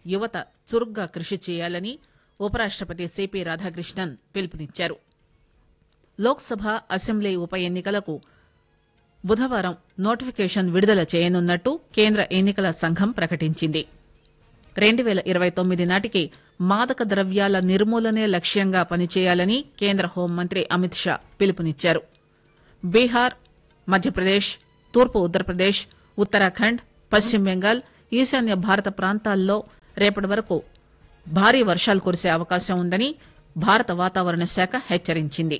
యువత చురుగ్గా కృషి చేయాలని ఉపరాష్టపతి సిపి రాధాకృష్ణన్ పిలుపునిచ్చారు లోక్సభ అసెంబ్లీ ఉప ఎన్నికలకు బుధవారం నోటిఫికేషన్ విడుదల చేయనున్నట్టు కేంద్ర ఎన్నికల సంఘం ప్రకటించింది రెండు పేల ఇరవై తొమ్మిది నాటికి మాదక ద్రవ్యాల నిర్మూలనే లక్ష్యంగా పనిచేయాలని కేంద్ర హోంమంత్రి అమిత్ షా పిలుపునిచ్చారు బీహార్ మధ్యప్రదేశ్ తూర్పు ఉత్తరప్రదేశ్ ఉత్తరాఖండ్ పశ్చిమ బెంగాల్ ఈశాన్య భారత ప్రాంతాల్లో రేపటి వరకు భారీ వర్షాలు కురిసే అవకాశం ఉందని భారత వాతావరణ శాఖ హెచ్చరించింది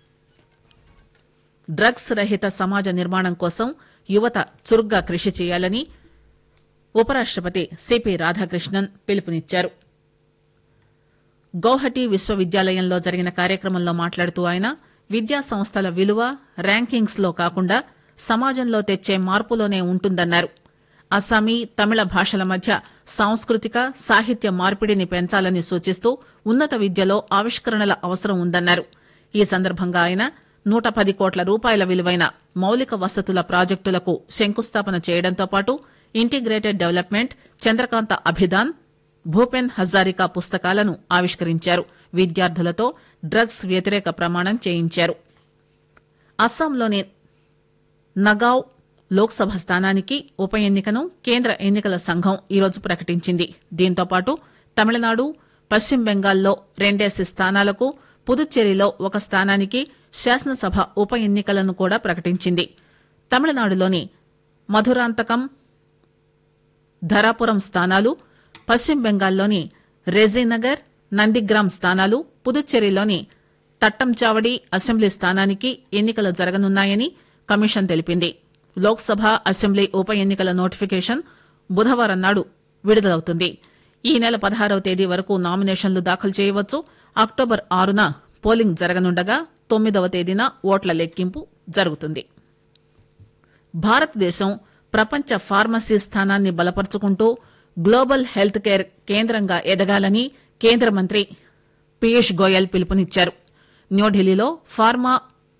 డ్రగ్స్ రహిత సమాజ నిర్మాణం కోసం యువత చురుగ్గా కృషి చేయాలని ఉపరాష్టపతి సిపి రాధాకృష్ణన్ పిలుపునిచ్చారు గౌహటి విశ్వవిద్యాలయంలో జరిగిన కార్యక్రమంలో మాట్లాడుతూ ఆయన విద్యా సంస్థల విలువ ర్యాంకింగ్స్ లో కాకుండా సమాజంలో తెచ్చే మార్పులోనే ఉంటుందన్నారు అస్సామీ తమిళ భాషల మధ్య సాంస్కృతిక సాహిత్య మార్పిడిని పెంచాలని సూచిస్తూ ఉన్నత విద్యలో ఆవిష్కరణల అవసరం ఉందన్నారు ఈ సందర్భంగా ఆయన నూట పది కోట్ల రూపాయల విలువైన మౌలిక వసతుల ప్రాజెక్టులకు శంకుస్థాపన చేయడంతో పాటు ఇంటిగ్రేటెడ్ డెవలప్మెంట్ చంద్రకాంత అభిదాన్ భూపెన్ హజారికా పుస్తకాలను ఆవిష్కరించారు విద్యార్థులతో డ్రగ్స్ వ్యతిరేక ప్రమాణం చేయించారు అస్సాంలోని నగావ్ లోక్సభ స్థానానికి ఉప ఎన్నికను కేంద్ర ఎన్నికల సంఘం ఈరోజు ప్రకటించింది దీంతో పాటు తమిళనాడు పశ్చిమ బెంగాల్లో రెండేసి స్థానాలకు పుదుచ్చేరిలో ఒక స్థానానికి శాసనసభ ఉప ఎన్నికలను కూడా ప్రకటించింది తమిళనాడులోని మధురాంతకం ధరాపురం స్థానాలు పశ్చిమ బెంగాల్లోని రెజీనగర్ నందిగ్రామ్ స్థానాలు పుదుచ్చేరిలోని తట్టంచావడి అసెంబ్లీ స్థానానికి ఎన్నికలు జరగనున్నాయని కమిషన్ తెలిపింది లోక్సభ అసెంబ్లీ ఉప ఎన్నికల నోటిఫికేషన్ బుధవారం నాడు విడుదలవుతుంది ఈ నెల పదహారవ తేదీ వరకు నామినేషన్లు దాఖలు చేయవచ్చు అక్టోబర్ ఆరున పోలింగ్ జరగనుండగా తొమ్మిదవ తేదీన ఓట్ల లెక్కింపు జరుగుతుంది భారతదేశం ప్రపంచ ఫార్మసీ స్థానాన్ని బలపరుచుకుంటూ గ్లోబల్ హెల్త్ కేర్ కేంద్రంగా ఎదగాలని కేంద్ర మంత్రి పీయూష్ గోయల్ పిలుపునిచ్చారు న్యూఢిల్లీలో pharma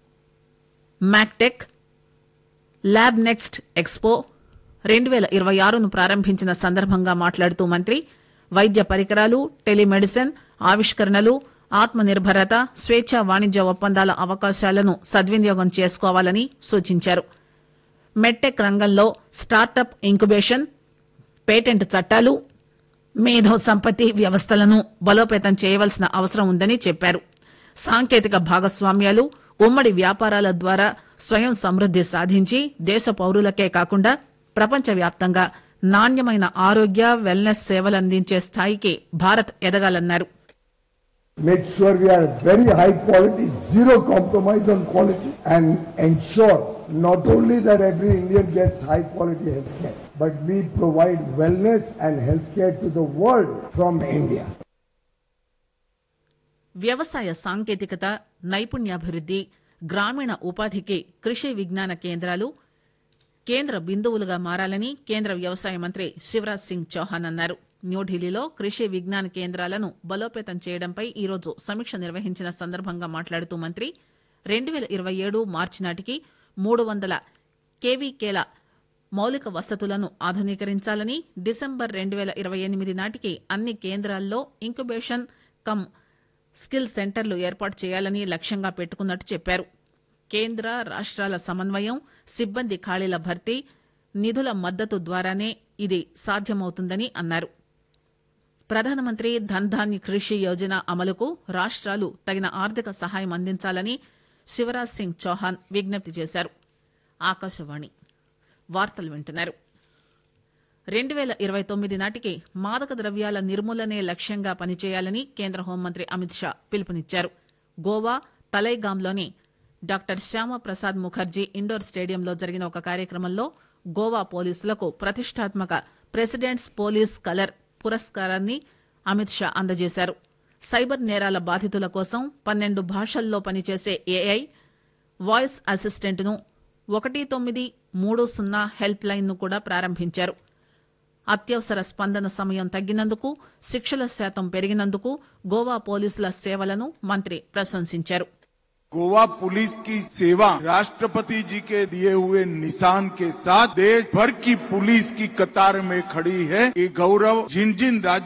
mactech lab next expo రెండు పేల ఇరవై ఆరును ప్రారంభించిన సందర్భంగా మాట్లాడుతూ మంత్రి వైద్య పరికరాలు టెలిమెడిసిన్ ఆవిష్కరణలు ఆత్మ నిర్భరత స్వేచ్ఛ వాణిజ్య ఒప్పందాల అవకాశాలను సద్వినియోగం చేసుకోవాలని సూచించారు మెడ్టెక్ రంగంలో స్టార్టప్ ఇంక్యుబేషన్ పేటెంట్ చట్టాలు మేధో సంపత్తి వ్యవస్థలను బలోపేతం చేయవలసిన అవసరం ఉందని చెప్పారు సాంకేతిక భాగస్వామ్యాలు ఉమ్మడి వ్యాపారాల ద్వారా స్వయం సమృద్ది సాధించి దేశ పౌరులకే కాకుండా ప్రపంచవ్యాప్తంగా నాణ్యమైన ఆరోగ్య వెల్నెస్ సేవలందించే స్థాయికి Bharat ఎదగాలన్నారు make sure we are very high quality, zero compromise on quality, and ensure not only that every Indian gets high quality healthcare, but we provide wellness and healthcare to the world from India. వ్యవసాయ సాంకేతికత నైపుణ్యాభివృద్ది గ్రామీణ ఉపాధికి కృషి విజ్ఞాన కేంద్రాలు కేంద్ర బిందువులుగా మారాలని కేంద్ర వ్యవసాయ మంత్రి శివరాజ్ సింగ్ చౌహాన్ అన్నారు న్యూఢిల్లీలో కృషి విజ్ఞాన కేంద్రాలను బలోపేతం చేయడంపై ఈరోజు సమీక్ష నిర్వహించిన సందర్భంగా మాట్లాడుతూ మంత్రి రెండు పేల ఇరవై ఏడు మార్చి నాటికి మూడు వందల కేవీకేల మౌలిక వసతులను ఆధునీకరించాలని డిసెంబర్ రెండు పేల ఇరవై ఎనిమిది నాటికి అన్ని కేంద్రాల్లో ఇంక్యుబేషన్ కమ్ స్కిల్ సెంటర్లు ఏర్పాటు చేయాలని లక్ష్యంగా పెట్టుకున్నట్టు చెప్పారు కేంద్ర రాష్ట్రాల సమన్వయం సిబ్బంది ఖాళీల భర్తీ నిధుల మద్దతు ద్వారానే ఇది సాధ్యమవుతుందని అన్నారు ప్రధానమంత్రి ధన్ ధాన్య కృషి యోజన అమలుకు రాష్ట్రాలు తగిన ఆర్థిక సహాయం అందించాలని శివరాజ్ సింగ్ చౌహాన్ విజ్ఞప్తి చేశారు ఆకాశవాణి వార్తలు వింటున్నారు రెండు పేల ఇరవై తొమ్మిది నాటికి మాదక ద్రవ్యాల నిర్మూలనే లక్ష్యంగా పనిచేయాలని కేంద్ర హోంమంత్రి అమిత్ షా పిలుపునిచ్చారు గోవా తలైగాంలోని డాక్టర్ శ్యామప్రసాద్ ముఖర్జీ ఇండోర్ స్టేడియంలో జరిగిన ఒక కార్యక్రమంలో గోవా పోలీసులకు ప్రతిష్టాత్మక ప్రెసిడెంట్స్ పోలీస్ కలర్ పురస్కారాన్ని అమిత్ షా అందజేశారు సైబర్ నేరాల బాధితుల కోసం పన్నెండు భాషల్లో పనిచేసే ఏఐ వాయిస్ అసిస్టెంట్ ను ఒకటి తొమ్మిది మూడు సున్నా హెల్ప్ లైన్ ను కూడా ప్రారంభించారు అత్యవసర స్పందన సమయం తగ్గినందుకు శిక్షల శాతం పెరిగినందుకు గోవా పోలీసుల సేవలను మంత్రి ప్రశంసించారు गोवा पुलिस की सेवा राष्ट्रपति जी के दिए हुए निशान के साथ देश भर की पुलिस की कतार में खड़ी है ये गौरव जिन जिन राज्य